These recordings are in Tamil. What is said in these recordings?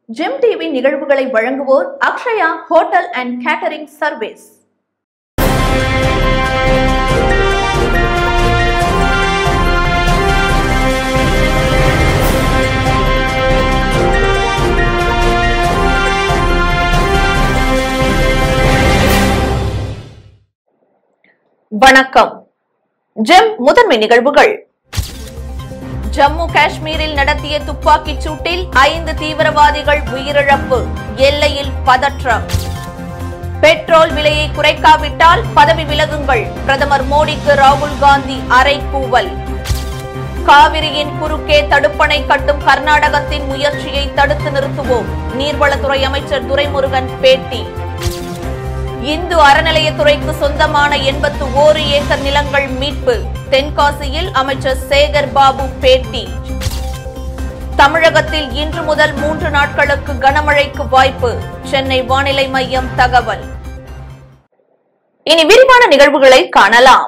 ஜெம் டிவி நிகழ்வுகளை வழங்குவோர் Akshaya hotel and catering service வணக்கம் ஜெம் முதன்மை நிகழ்வுகள் ஜம்மு காஷ்மீரில் நடத்திய துப்பாக்கிச் சூட்டில் ஐந்து தீவிரவாதிகள் உயிரிழப்பு எல்லையில் பதற்றம் பெட்ரோல் விலையை குறைக்காவிட்டால் பதவி விலகுங்கள் பிரதமர் மோடிக்கு ராகுல் காந்தி அறைகூவல் காவிரியின் குறுக்கே தடுப்பணை கட்டும் கர்நாடகத்தின் முயற்சியை தடுத்து நிறுத்துவோம் நீர்வளத்துறை அமைச்சர் துரைமுருகன் பேட்டி இந்து அறநிலையத்துறைக்கு சொந்தமான எண்பத்து ஓரு ஏக்கர் நிலங்கள் மீட்பு தென்காசியில் அமைச்சர் சேகர் பாபு பேட்டி தமிழகத்தில் இன்று முதல் மூன்று நாட்களுக்கு கனமழைக்கு வாய்ப்பு சென்னை வானிலை மையம் தகவல் இனி விரிவான நிகழ்வுகளை காணலாம்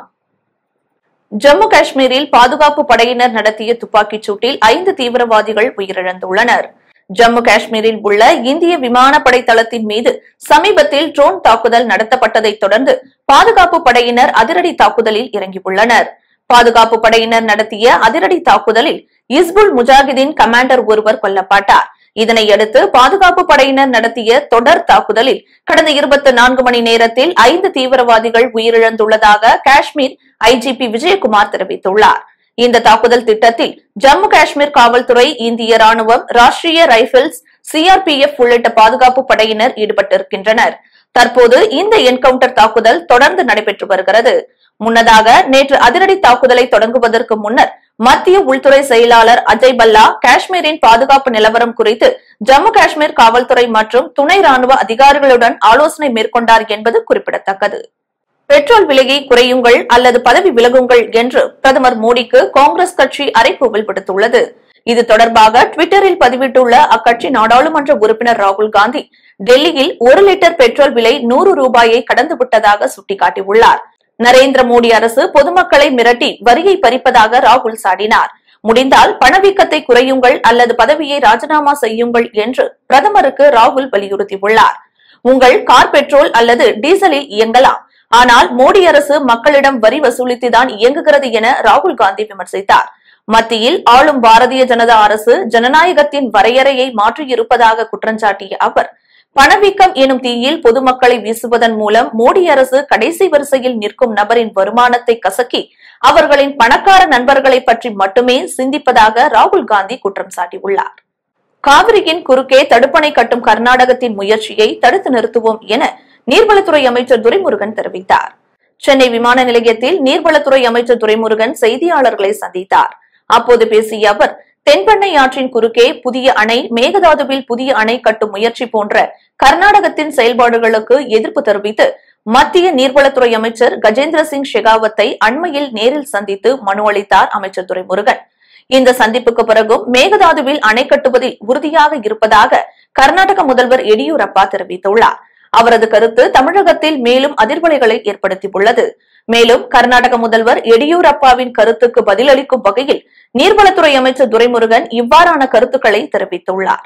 ஜம்மு காஷ்மீரில் பாதுகாப்பு படையினர் நடத்திய துப்பாக்கிச் சூட்டில் ஐந்து தீவிரவாதிகள் உயிரிழந்துள்ளனர் ஜம்மு காஷ்மீரில் உள்ள இந்திய விமானப்படை தளத்தின் மீது சமீபத்தில் ட்ரோன் தாக்குதல் நடத்தப்பட்டதைத் தொடர்ந்து பாதுகாப்பு படையினர் அதிரடி தாக்குதலில் இறங்கியுள்ளனர் பாதுகாப்பு படையினர் நடத்திய அதிரடி தாக்குதலில் இஸ்புல் முஜாஹிதீன் கமாண்டர் ஒருவர் கொல்லப்பட்டார் இதனையடுத்து பாதுகாப்பு படையினர் நடத்திய தொடர் தாக்குதலில் கடந்த இருபத்தி நான்கு மணி நேரத்தில் ஐந்து தீவிரவாதிகள் உயிரிழந்துள்ளதாக காஷ்மீர் ஐஜிபி விஜயகுமார் தெரிவித்துள்ளார் இந்த தாக்குதல் திட்டத்தில் ஜம்மு காஷ்மீர் காவல்துறை இந்திய ராணுவம் ராஷ்டிரிய ரைபிள்ஸ் சிஆர்பிஎஃப் உள்ளிட்ட பாதுகாப்பு படையினர் ஈடுபட்டிருக்கின்றனர் தற்போது இந்த என்கவுண்டர் தாக்குதல் தொடர்ந்து நடைபெற்று வருகிறது முன்னதாக நேற்று அதிரடி தாக்குதலை தொடங்குவதற்கு முன்னர் மத்திய உள்துறை செயலாளர் அஜய் பல்லா காஷ்மீரின் பாதுகாப்பு நிலவரம் குறித்து ஜம்மு காஷ்மீர் காவல்துறை மற்றும் துணை ராணுவ அதிகாரிகளுடன் ஆலோசனை மேற்கொண்டார் என்பது குறிப்பிடத்தக்கது பெட்ரோல் விலையை குறையுங்கள் அல்லது பதவி விலகுங்கள் என்று பிரதமர் மோடிக்கு காங்கிரஸ் கட்சி அறைகூவல் விடுத்துள்ளது இது தொடர்பாக டுவிட்டரில் பதிவிட்டுள்ள அக்கட்சி நாடாளுமன்ற உறுப்பினர் ராகுல் காந்தி டெல்லியில் ஒரு லிட்டர் பெட்ரோல் விலை நூறு ரூபாயை கடந்து விட்டதாக சுட்டிக்காட்டியுள்ளார் நரேந்திர மோடி அரசு பொதுமக்களை மிரட்டி வரியை பறிப்பதாக ராகுல் சாடினார் முடிந்தால் பணவீக்கத்தை குறையுங்கள் அல்லது பதவியை ராஜினாமா செய்யுங்கள் என்று பிரதமருக்கு ராகுல் வலியுறுத்தியுள்ளார் உங்கள் கார் பெட்ரோல் அல்லது டீசலில் இயங்கலாம் ஆனால் மோடி அரசு மக்களிடம் வரி வசூலித்துதான் இயங்குகிறது என ராகுல் காந்தி விமர்சித்தார் மத்தியில் ஆளும் பாரதிய ஜனதா அரசு ஜனநாயகத்தின் வரையறையை மாற்றியிருப்பதாக குற்றஞ்சாட்டிய அவர் பணவீக்கம் எனும் தீயில் பொதுமக்களை வீசுவதன் மூலம் மோடி அரசு கடைசி வரிசையில் நிற்கும் நபரின் வருமானத்தை கசக்கி அவர்களின் பணக்கார நண்பர்களை பற்றி மட்டுமே சிந்திப்பதாக ராகுல் காந்தி குற்றம் சாட்டியுள்ளார் காவிரியின் குறுக்கே தடுப்பணை கட்டும் கர்நாடகத்தின் முயற்சியை தடுத்து நிறுத்துவோம் என நீர்வளத்துறை அமைச்சர் துரைமுருகன் தெரிவித்தார் சென்னை விமான நிலையத்தில் நீர்வளத்துறை அமைச்சர் துரைமுருகன் செய்தியாளர்களை சந்தித்தார் அப்போது பேசிய அவர் தென்பெண்ணை ஆற்றின் குறுக்கே புதிய அணை மேகதாதுவில் புதிய அணை கட்டும் முயற்சி போன்ற கர்நாடகத்தின் செயல்பாடுகளுக்கு எதிர்ப்பு தெரிவித்து மத்திய நீர்வளத்துறை அமைச்சர் கஜேந்திர சிங் ஷெகாவத்தை அண்மையில் நேரில் சந்தித்து மனு அளித்தார் அமைச்சர் துரைமுருகன் இந்த சந்திப்புக்கு பிறகும் மேகதாதுவில் அணை கட்டுவதில் உறுதியாக இருப்பதாக கர்நாடக முதல்வர் எடியூரப்பா தெரிவித்துள்ளார் அவரது கருத்து தமிழகத்தில் மேலும் அதிர்வலைகளை ஏற்படுத்தியுள்ளது மேலும் கர்நாடக முதல்வர் எடியூரப்பாவின் கருத்துக்கு பதிலளிக்கும் வகையில் நீர்வளத்துறை அமைச்சர் துரைமுருகன் இவ்வாறான கருத்துக்களை தெரிவித்துள்ளார்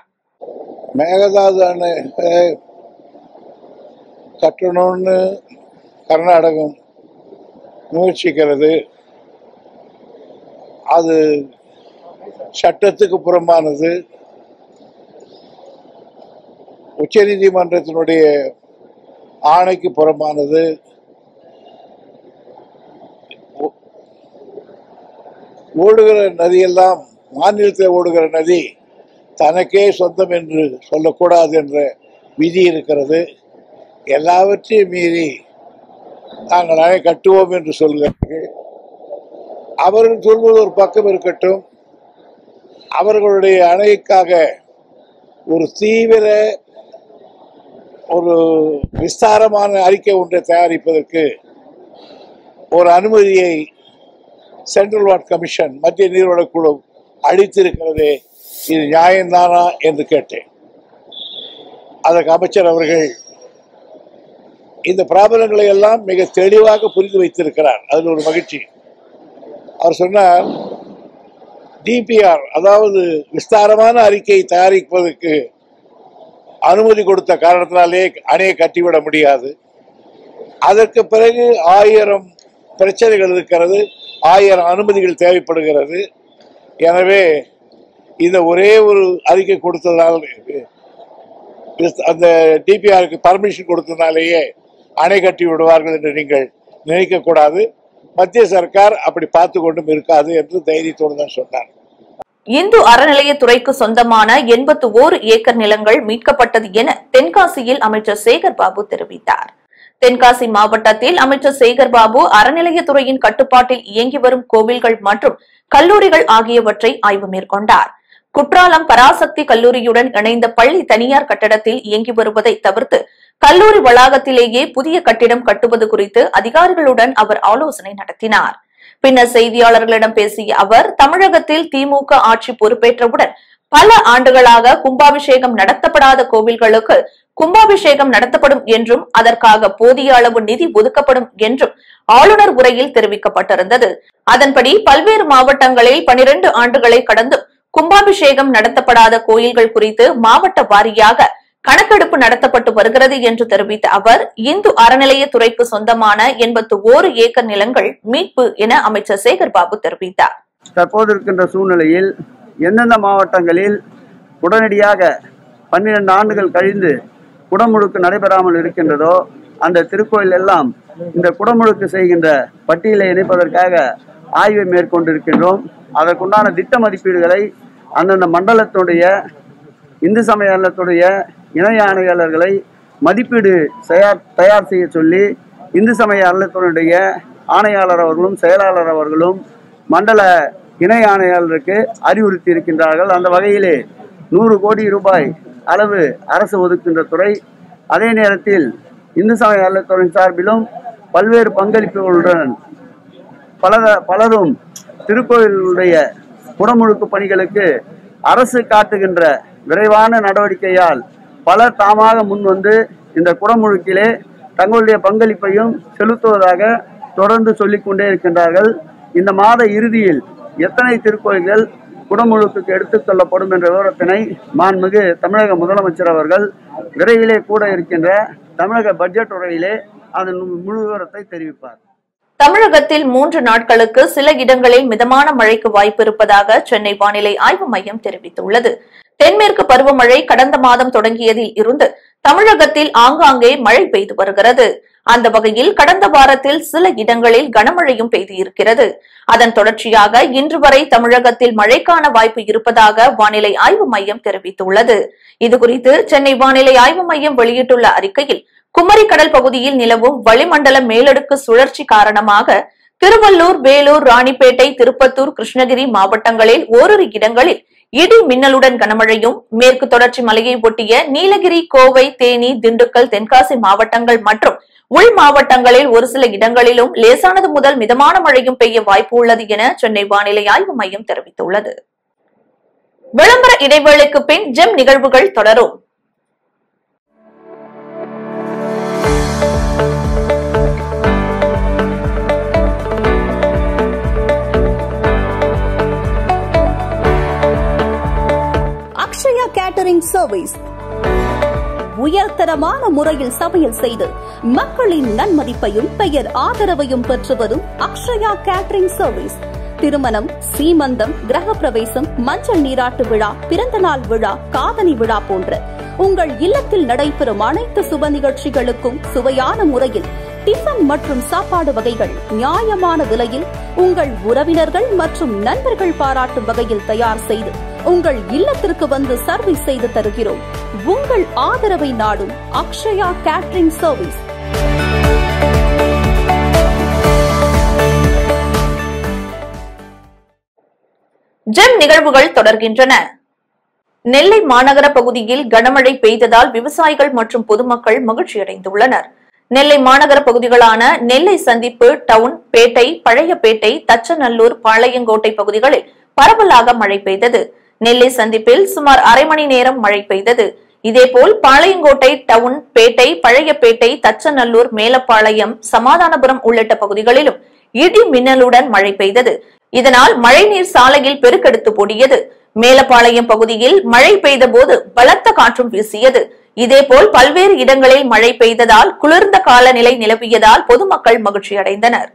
மேகதாது அணை அஹ், கட்டணும்னு கர்நாடகம் முயற்சிக்கிறது அது சட்டத்துக்கு புறம்பானது உச்சநீதிமன்றத்தினுடைய ஆணைக்கு புறம்பானது ஓ- ஓடுகிற நதியெல்லாம் மாநிலத்தில் ஓடுகிற நதி தனக்கே சொந்தம் என்று சொல்லக்கூடாது என்ற விதி இருக்கிறது எல்லாவற்றையும் மீறி நாங்கள் அணை கட்டுவோம் என்று சொல்கிறார்கள் அவர்கள் சொல்வது ஒரு பக்கம் இருக்கட்டும் அவர்களுடைய அணைக்காக ஒரு தீவிர ஒரு விஸ்தாரமான அறிக்கை ஒன்றை தயாரிப்பதற்கு ஒரு அனுமதியை சென்ட்ரல் வாட் கமிஷன் மத்திய நீர்வளக் குழு அளித்திருக்கிறதே இது நியாயம்தானா என்று கேட்டேன் அதற்கு அமைச்சர் அவர்கள் இந்த பிராபலங்களை எல்லாம் மிக தெளிவாக புரிந்து வைத்திருக்கிறார் அதில் ஒரு மகிழ்ச்சி அவர் சொன்னார் டிபிஆர் அதாவது விஸ்தாரமான அறிக்கை தயாரிப்பதற்கு அனுமதி கொடுத்த காரணத்தினாலே அணையை கட்டிவிட முடியாது அதற்கு பிறகு ஆயிரம் பிரச்சனைகள் இருக்கிறது ஆயிரம் அனுமதிகள் தேவைப்படுகிறது எனவே இந்த ஒரே ஒரு அறிக்கை கொடுத்ததால் அந்த டிபிஆருக்கு பர்மிஷன் கொடுத்ததுனாலேயே அணை கட்டி விடுவார்கள் என்று நீங்கள் நினைக்கக்கூடாது மத்திய சர்க்கார் அப்படி பார்த்து கொண்டும் இருக்காது என்று தைரியத்தோடு தான் சொன்னார் இந்து அறநிலையத்துறைக்கு சொந்தமான எண்பத்து ஓரு ஏக்கர் நிலங்கள் மீட்கப்பட்டது என தென்காசியில் அமைச்சர் சேகர் பாபு தெரிவித்தார் தென்காசி மாவட்டத்தில் அமைச்சர் சேகர் பாபு அறநிலையத்துறையின் கட்டுப்பாட்டில் இயங்கி வரும் கோவில்கள் மற்றும் கல்லூரிகள் ஆகியவற்றை ஆய்வு மேற்கொண்டார் குற்றாலம் பராசக்தி கல்லூரியுடன் இணைந்த பள்ளி தனியார் கட்டடத்தில் இயங்கி வருவதை தவிர்த்து கல்லூரி வளாகத்திலேயே புதிய கட்டிடம் கட்டுவது குறித்து அதிகாரிகளுடன் அவர் ஆலோசனை நடத்தினார் பின்னர் செய்தியாளர்களிடம் பேசிய அவர் தமிழகத்தில் திமுக ஆட்சி பொறுப்பேற்றவுடன் பல ஆண்டுகளாக கும்பாபிஷேகம் நடத்தப்படாத கோவில்களுக்கு கும்பாபிஷேகம் நடத்தப்படும் என்றும் அதற்காக போதிய அளவு நிதி ஒதுக்கப்படும் என்றும் ஆளுநர் உரையில் தெரிவிக்கப்பட்டிருந்தது அதன்படி பல்வேறு மாவட்டங்களில் பனிரெண்டு ஆண்டுகளை கடந்தும் கும்பாபிஷேகம் நடத்தப்படாத கோயில்கள் குறித்து மாவட்ட வாரியாக கணக்கெடுப்பு நடத்தப்பட்டு வருகிறது என்று தெரிவித்த அவர் இந்து அறநிலையத்துறைக்கு சொந்தமான எண்பத்து ஓரு ஏக்கர் நிலங்கள் மீட்பு என அமைச்சர் சேகர் பாபு தெரிவித்தார் தற்போது இருக்கின்ற சூழ்நிலையில் எந்தெந்த மாவட்டங்களில் உடனடியாக பன்னிரண்டு ஆண்டுகள் கழிந்து குடமுழுக்கு நடைபெறாமல் இருக்கின்றதோ அந்த திருக்கோயில் எல்லாம் இந்த குடமுழுக்கு செய்கின்ற பட்டியலை இணைப்பதற்காக ஆய்வை மேற்கொண்டிருக்கின்றோம் அதற்குண்டான திட்ட மதிப்பீடுகளை அந்தந்த மண்டலத்துடைய இந்து சமய அறத்துடைய இணை ஆணையாளர்களை மதிப்பீடு தயார் தயார் செய்ய சொல்லி இந்து சமய அறத்துடைய ஆணையாளர் அவர்களும் செயலாளர் அவர்களும் மண்டல இணை ஆணையாளருக்கு அறிவுறுத்தி இருக்கின்றார்கள் அந்த வகையிலே நூறு கோடி ரூபாய் அளவு அரசு ஒதுக்கின்ற துறை அதே நேரத்தில் இந்து சமய அறத்துறையின் சார்பிலும் பல்வேறு பங்களிப்புகளுடன் பலர பலரும் திருக்கோயிலுடைய குடமுழுக்கு பணிகளுக்கு அரசு காட்டுகின்ற விரைவான நடவடிக்கையால் பலர் தாமாக முன்வந்து இந்த குடமுழுக்கிலே தங்களுடைய பங்களிப்பையும் செலுத்துவதாக தொடர்ந்து சொல்லிக்கொண்டே இருக்கின்றார்கள் இந்த மாத இறுதியில் எத்தனை திருக்கோயில்கள் குடமுழுக்குக்கு எடுத்துக் கொள்ளப்படும் என்ற விவரத்தினை மாண்புமிகு தமிழக முதலமைச்சர் அவர்கள் விரைவிலே கூட இருக்கின்ற தமிழக பட்ஜெட் உரையிலே அதன் முழு விவரத்தை தெரிவிப்பார் தமிழகத்தில் மூன்று நாட்களுக்கு சில இடங்களில் மிதமான மழைக்கு வாய்ப்பு இருப்பதாக சென்னை வானிலை ஆய்வு மையம் தெரிவித்துள்ளது தென்மேற்கு பருவமழை கடந்த மாதம் தொடங்கியதில் இருந்து தமிழகத்தில் ஆங்காங்கே மழை பெய்து வருகிறது அந்த வகையில் கடந்த வாரத்தில் சில இடங்களில் கனமழையும் பெய்து இருக்கிறது அதன் தொடர்ச்சியாக இன்று வரை தமிழகத்தில் மழைக்கான வாய்ப்பு இருப்பதாக வானிலை ஆய்வு மையம் தெரிவித்துள்ளது இதுகுறித்து சென்னை வானிலை ஆய்வு மையம் வெளியிட்டுள்ள அறிக்கையில் குமரி கடல் பகுதியில் நிலவும் வளிமண்டல மேலடுக்கு சுழற்சி காரணமாக திருவள்ளூர் வேலூர் ராணிப்பேட்டை திருப்பத்தூர் கிருஷ்ணகிரி மாவட்டங்களில் ஓரிரு இடங்களில் இடி மின்னலுடன் கனமழையும் மேற்கு தொடர்ச்சி மலையை ஒட்டிய நீலகிரி கோவை தேனி திண்டுக்கல் தென்காசி மாவட்டங்கள் மற்றும் உள் மாவட்டங்களில் ஒரு சில இடங்களிலும் லேசானது முதல் மிதமான மழையும் பெய்ய வாய்ப்பு உள்ளது என சென்னை வானிலை ஆய்வு மையம் தெரிவித்துள்ளது விளம்பர இடைவேளைக்கு பின் ஜெம் நிகழ்வுகள் தொடரும் அக்ஷயா கேட்டரிங் சர்வீஸ் உயர்தரமான முறையில் சமையல் செய்து மக்களின் நன்மதிப்பையும் பெயர் ஆதரவையும் பெற்று வரும் அக்ஷயா கேட்டரிங் சர்வீஸ் திருமணம் சீமந்தம் கிரகப்பிரவேசம் மஞ்சள் நீராட்டு விழா பிறந்தநாள் விழா காதணி விழா போன்ற உங்கள் இல்லத்தில் நடைபெறும் அனைத்து சுப நிகழ்ச்சிகளுக்கும் சுவையான முறையில் டிஃபன் மற்றும் சாப்பாடு வகைகள் நியாயமான விலையில் உங்கள் உறவினர்கள் மற்றும் நண்பர்கள் பாராட்டும் வகையில் தயார் செய்து உங்கள் இல்லத்திற்கு வந்து சர்வீஸ் செய்து தருகிறோம் உங்கள் ஆதரவை நாடும் அக்ஷயா கேட்டரிங் சர்வீஸ் ஜெம் நிகழ்வுகள் தொடர்கின்றன நெல்லை மாநகர பகுதியில் கனமழை பெய்ததால் விவசாயிகள் மற்றும் பொதுமக்கள் மகிழ்ச்சியடைந்துள்ளனர் நெல்லை மாநகர பகுதிகளான நெல்லை சந்திப்பு டவுன் பேட்டை பழையபேட்டை தச்சநல்லூர் பாளையங்கோட்டை பகுதிகளில் பரவலாக மழை பெய்தது நெல்லை சந்திப்பில் சுமார் அரை மணி நேரம் மழை பெய்தது இதேபோல் பாளையங்கோட்டை டவுன் பேட்டை பழையபேட்டை தச்சநல்லூர் மேலப்பாளையம் சமாதானபுரம் உள்ளிட்ட பகுதிகளிலும் இடி மின்னலுடன் மழை பெய்தது இதனால் மழைநீர் சாலையில் பெருக்கெடுத்து ஓடியது மேலப்பாளையம் பகுதியில் மழை பெய்த போது பலத்த காற்றும் வீசியது இதேபோல் பல்வேறு இடங்களில் மழை பெய்ததால் குளிர்ந்த காலநிலை நிலவியதால் பொதுமக்கள் மகிழ்ச்சியடைந்தனர்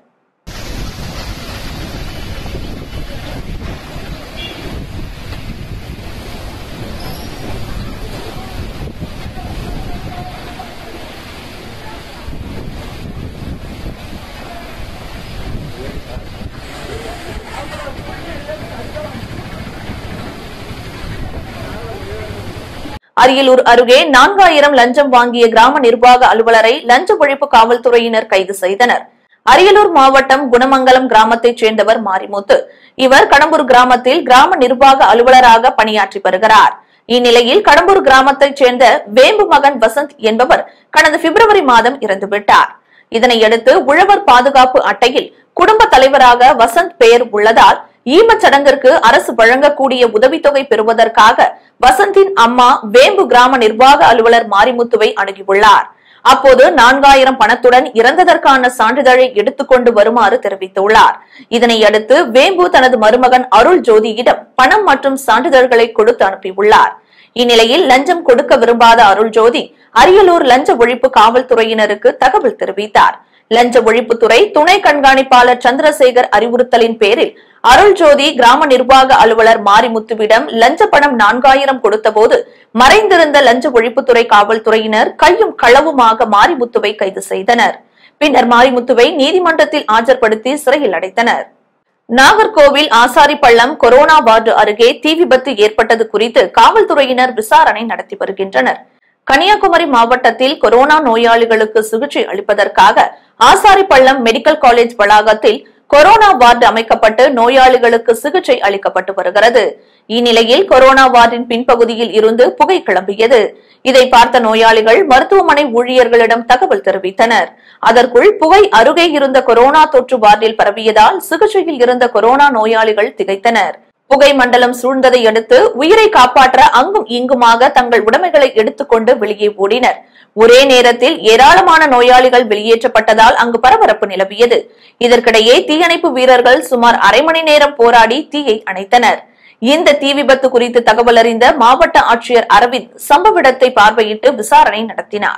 அரியலூர் அருகே நான்காயிரம் லஞ்சம் வாங்கிய கிராம நிர்வாக அலுவலரை லஞ்ச ஒழிப்பு காவல்துறையினர் கைது செய்தனர் அரியலூர் மாவட்டம் குணமங்கலம் கிராமத்தைச் சேர்ந்தவர் மாரிமுத்து இவர் கடம்பூர் கிராமத்தில் கிராம நிர்வாக அலுவலராக பணியாற்றி வருகிறார் இந்நிலையில் கடம்பூர் கிராமத்தைச் சேர்ந்த வேம்பு மகன் வசந்த் என்பவர் கடந்த பிப்ரவரி மாதம் இறந்துவிட்டார் இதனையடுத்து உழவர் பாதுகாப்பு அட்டையில் குடும்ப தலைவராக வசந்த் பெயர் உள்ளதால் ஈமச் சடங்கிற்கு அரசு வழங்கக்கூடிய உதவித்தொகை பெறுவதற்காக வசந்தின் அம்மா வேம்பு கிராம நிர்வாக அலுவலர் மாரிமுத்துவை அணுகியுள்ளார் அப்போது நான்காயிரம் பணத்துடன் இறந்ததற்கான சான்றிதழை எடுத்துக்கொண்டு வருமாறு தெரிவித்துள்ளார் இதனையடுத்து வேம்பு தனது மருமகன் அருள் ஜோதியிடம் பணம் மற்றும் சான்றிதழ்களை கொடுத்து அனுப்பியுள்ளார் இந்நிலையில் லஞ்சம் கொடுக்க விரும்பாத அருள் ஜோதி அரியலூர் லஞ்ச ஒழிப்பு காவல்துறையினருக்கு தகவல் தெரிவித்தார் லஞ்ச ஒழிப்புத்துறை துணை கண்காணிப்பாளர் சந்திரசேகர் அறிவுறுத்தலின் பேரில் அருள் ஜோதி கிராம நிர்வாக அலுவலர் மாரிமுத்துவிடம் லஞ்ச பணம் நான்காயிரம் கொடுத்தபோது மறைந்திருந்த லஞ்ச ஒழிப்புத்துறை காவல்துறையினர் கையும் களவுமாக மாரிமுத்துவை கைது செய்தனர் பின்னர் மாரிமுத்துவை நீதிமன்றத்தில் ஆஜர்படுத்தி சிறையில் அடைத்தனர் நாகர்கோவில் ஆசாரிப்பள்ளம் கொரோனா வார்டு அருகே தீ விபத்து ஏற்பட்டது குறித்து காவல்துறையினர் விசாரணை நடத்தி வருகின்றனர் கன்னியாகுமரி மாவட்டத்தில் கொரோனா நோயாளிகளுக்கு சிகிச்சை அளிப்பதற்காக ஆசாரிப்பள்ளம் மெடிக்கல் காலேஜ் வளாகத்தில் கொரோனா வார்டு அமைக்கப்பட்டு நோயாளிகளுக்கு சிகிச்சை அளிக்கப்பட்டு வருகிறது இந்நிலையில் கொரோனா வார்டின் பின்பகுதியில் இருந்து புகை கிளம்பியது இதை பார்த்த நோயாளிகள் மருத்துவமனை ஊழியர்களிடம் தகவல் தெரிவித்தனர் அதற்குள் புகை அருகே இருந்த கொரோனா தொற்று வார்டில் பரவியதால் சிகிச்சையில் இருந்த கொரோனா நோயாளிகள் திகைத்தனர் புகை மண்டலம் சூழ்ந்ததை அடுத்து உயிரை காப்பாற்ற அங்கும் இங்குமாக தங்கள் உடைமைகளை எடுத்துக்கொண்டு வெளியே ஓடினர் ஒரே நேரத்தில் ஏராளமான நோயாளிகள் வெளியேற்றப்பட்டதால் அங்கு பரபரப்பு நிலவியது இதற்கிடையே தீயணைப்பு வீரர்கள் சுமார் அரை மணி நேரம் போராடி தீயை அணைத்தனர் இந்த தீ விபத்து குறித்து தகவல் அறிந்த மாவட்ட ஆட்சியர் அரவிந்த் சம்பவ இடத்தை பார்வையிட்டு விசாரணை நடத்தினார்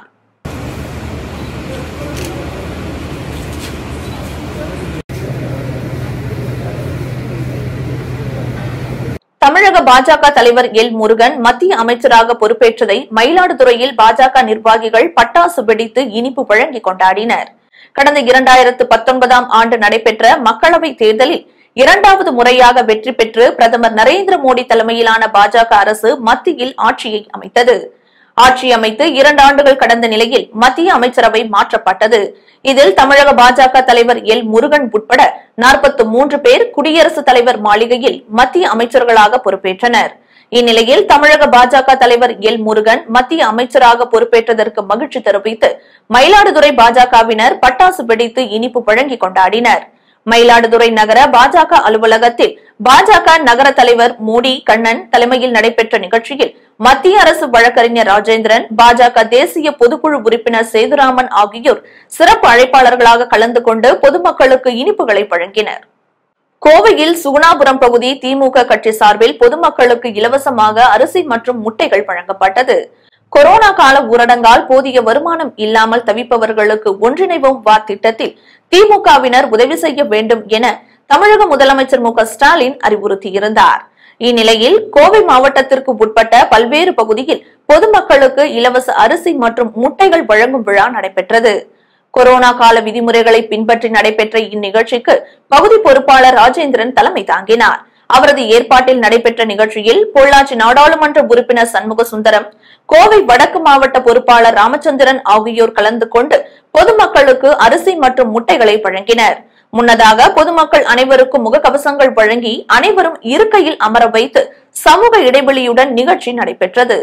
தமிழக பாஜக தலைவர் எல் முருகன் மத்திய அமைச்சராக பொறுப்பேற்றதை மயிலாடுதுறையில் பாஜக நிர்வாகிகள் பட்டாசு வெடித்து இனிப்பு வழங்கி கொண்டாடினர் கடந்த இரண்டாயிரத்து பத்தொன்பதாம் ஆண்டு நடைபெற்ற மக்களவைத் தேர்தலில் இரண்டாவது முறையாக வெற்றி பெற்று பிரதமர் நரேந்திர மோடி தலைமையிலான பாஜக அரசு மத்தியில் ஆட்சியை அமைத்தது ஆட்சி அமைத்து இரண்டு ஆண்டுகள் கடந்த நிலையில் மத்திய அமைச்சரவை மாற்றப்பட்டது இதில் தமிழக பாஜக தலைவர் எல் முருகன் உட்பட நாற்பத்து மூன்று பேர் குடியரசுத் தலைவர் மாளிகையில் மத்திய அமைச்சர்களாக பொறுப்பேற்றனர் இந்நிலையில் தமிழக பாஜக தலைவர் எல் முருகன் மத்திய அமைச்சராக பொறுப்பேற்றதற்கு மகிழ்ச்சி தெரிவித்து மயிலாடுதுறை பாஜகவினர் பட்டாசு வெடித்து இனிப்பு வழங்கி கொண்டாடினர் மயிலாடுதுறை நகர பாஜக அலுவலகத்தில் பாஜக நகர தலைவர் மோடி கண்ணன் தலைமையில் நடைபெற்ற நிகழ்ச்சியில் மத்திய அரசு வழக்கறிஞர் ராஜேந்திரன் பாஜக தேசிய பொதுக்குழு உறுப்பினர் சேதுராமன் ஆகியோர் சிறப்பு அழைப்பாளர்களாக கலந்து கொண்டு பொதுமக்களுக்கு இனிப்புகளை வழங்கினர் கோவையில் சுகுணாபுரம் பகுதி திமுக கட்சி சார்பில் பொதுமக்களுக்கு இலவசமாக அரிசி மற்றும் முட்டைகள் வழங்கப்பட்டது கொரோனா கால ஊரடங்கால் போதிய வருமானம் இல்லாமல் தவிப்பவர்களுக்கு ஒன்றிணைவோம் வா திட்டத்தில் திமுகவினர் உதவி செய்ய வேண்டும் என தமிழக முதலமைச்சர் மு க ஸ்டாலின் அறிவுறுத்தியிருந்தார் இந்நிலையில் கோவை மாவட்டத்திற்கு உட்பட்ட பல்வேறு பகுதியில் பொதுமக்களுக்கு இலவச அரிசி மற்றும் முட்டைகள் வழங்கும் விழா நடைபெற்றது கொரோனா கால விதிமுறைகளை பின்பற்றி நடைபெற்ற இந்நிகழ்ச்சிக்கு பகுதி பொறுப்பாளர் ராஜேந்திரன் தலைமை தாங்கினார் அவரது ஏற்பாட்டில் நடைபெற்ற நிகழ்ச்சியில் பொள்ளாச்சி நாடாளுமன்ற உறுப்பினர் சண்முக சுந்தரம் கோவை வடக்கு மாவட்ட பொறுப்பாளர் ராமச்சந்திரன் ஆகியோர் கலந்து கொண்டு பொதுமக்களுக்கு அரிசி மற்றும் முட்டைகளை வழங்கினர் முன்னதாக பொதுமக்கள் அனைவருக்கும் முகக்கவசங்கள் வழங்கி அனைவரும் இருக்கையில் அமர வைத்து சமூக இடைவெளியுடன் நிகழ்ச்சி நடைபெற்றது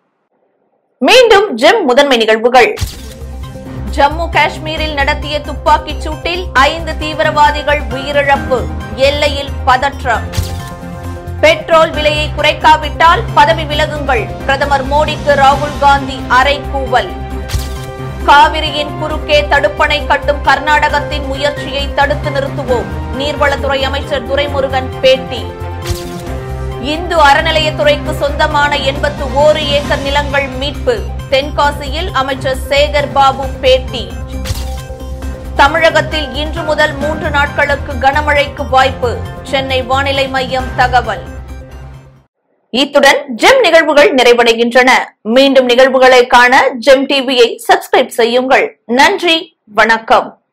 மீண்டும் ஜெம் முதன்மை நிகழ்வுகள் ஜம்மு காஷ்மீரில் நடத்திய துப்பாக்கிச் சூட்டில் ஐந்து தீவிரவாதிகள் உயிரிழப்பு எல்லையில் பதற்றம் பெட்ரோல் விலையை குறைக்காவிட்டால் பதவி விலகுங்கள் பிரதமர் மோடிக்கு ராகுல் காந்தி அறைகூவல் காவிரியின் குறுக்கே தடுப்பணை கட்டும் கர்நாடகத்தின் முயற்சியை தடுத்து நிறுத்துவோம் நீர்வளத்துறை அமைச்சர் துரைமுருகன் பேட்டி இந்து அறநிலையத்துறைக்கு சொந்தமான எண்பத்து ஓரு ஏக்கர் நிலங்கள் மீட்பு தென்காசியில் அமைச்சர் சேகர் பாபு பேட்டி தமிழகத்தில் இன்று முதல் மூன்று நாட்களுக்கு கனமழைக்கு வாய்ப்பு சென்னை வானிலை மையம் தகவல் இத்துடன் ஜெம் நிகழ்வுகள் நிறைவடைகின்றன மீண்டும் நிகழ்வுகளை காண ஜெம் டிவியை சப்ஸ்கிரைப் செய்யுங்கள் நன்றி வணக்கம்